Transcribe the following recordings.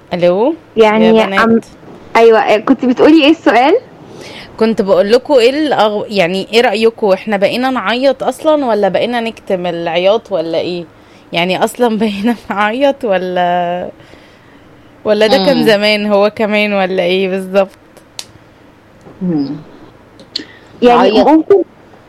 الو يعني يا بنات عم... ايوه كنت بتقولي ايه السؤال كنت بقول لكم ايه الأغ... يعني ايه رايكم احنا بقينا نعيط اصلا ولا بقينا نكتم العياط ولا ايه يعني اصلا بقينا نعيط ولا ولا ده كان مم. زمان هو كمان ولا ايه بالظبط مم. يعني عيط. ممكن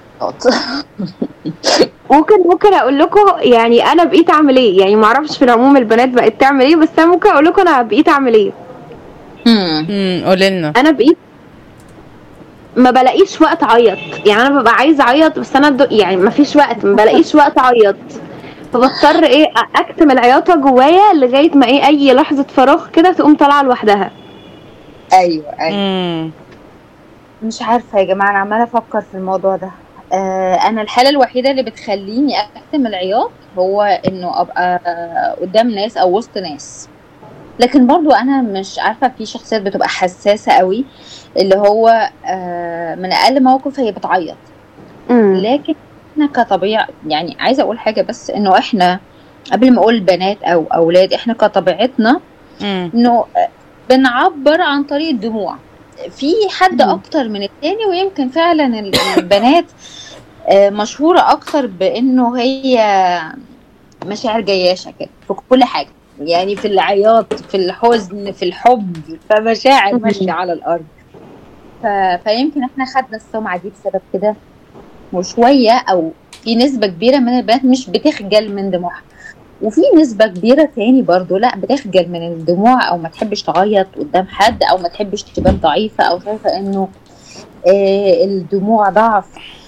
ممكن ممكن اقول لكم يعني انا بقيت اعمل ايه يعني ما اعرفش في العموم البنات بقت تعمل ايه بس انا ممكن اقول لكم انا بقيت اعمل ايه مم. امم قولي لنا انا بقيت ما بلاقيش وقت اعيط يعني انا ببقى عايزه اعيط بس انا دو يعني ما فيش وقت ما بلاقيش وقت اعيط فبضطر ايه أ- اكتم العياطه جوايا لغايه ما ايه اي لحظه فراغ كده تقوم طالعه لوحدها ايوه ايوه امم مش عارفه يا جماعه انا عماله افكر في الموضوع ده آه انا الحاله الوحيده اللي بتخليني اكتم العياط هو انه ابقى قدام ناس او وسط ناس لكن برضو انا مش عارفه في شخصيات بتبقى حساسه قوي اللي هو آه من اقل موقف هي بتعيط امم لكن احنا كطبيعه يعني عايزه اقول حاجه بس انه احنا قبل ما اقول بنات او اولاد احنا كطبيعتنا امم انه بنعبر عن طريق الدموع في حد مم. اكتر من التاني ويمكن فعلا ال- البنات آه، مشهوره اكتر بانه هي مشاعر جياشه كده في كل حاجه يعني في العياط في الحزن في الحب فمشاعر مم. ماشيه على الارض ف... فيمكن احنا خدنا السمعه دي بسبب كده وشويه او في نسبه كبيره من البنات مش بتخجل من دموعها وفي نسبة كبيرة تاني برضو لا بتخجل من الدموع او ما تحبش تعيط قدام حد او ما تحبش تبان ضعيفة او شايفة انه آه الدموع ضعف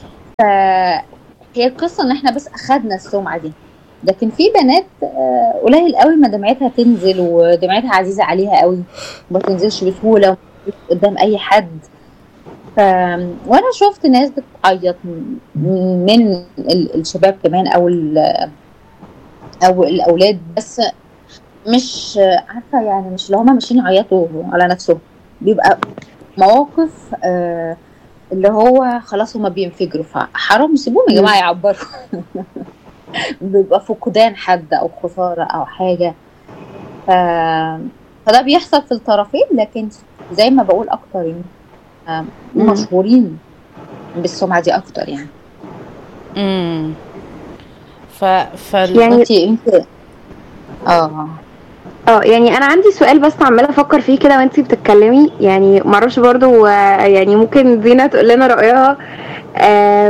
فهي القصة ان احنا بس اخدنا السمعة دي لكن في بنات آه قليل قوي ما دمعتها تنزل ودمعتها عزيزة عليها قوي وما تنزلش بسهولة وما تنزلش قدام اي حد ف... وانا شفت ناس بتعيط من من ال- الشباب كمان او ال- او الاولاد بس مش عارفه يعني مش اللي هما ماشيين يعيطوا على نفسهم بيبقى مواقف آه اللي هو خلاص هما بينفجروا فحرام سيبوهم يا جماعه يعبروا بيبقى فقدان حد او خساره او حاجه ف... فده بيحصل في الطرفين لكن زي ما بقول اكتر يعني آه، مم. مشهورين بالسمعه دي اكتر يعني امم ف فال... يعني- انت انت اه اه يعني انا عندي سؤال بس عماله افكر فيه كده وانتي بتتكلمي يعني معرفش برضو آه، يعني ممكن دينا تقول لنا رايها آه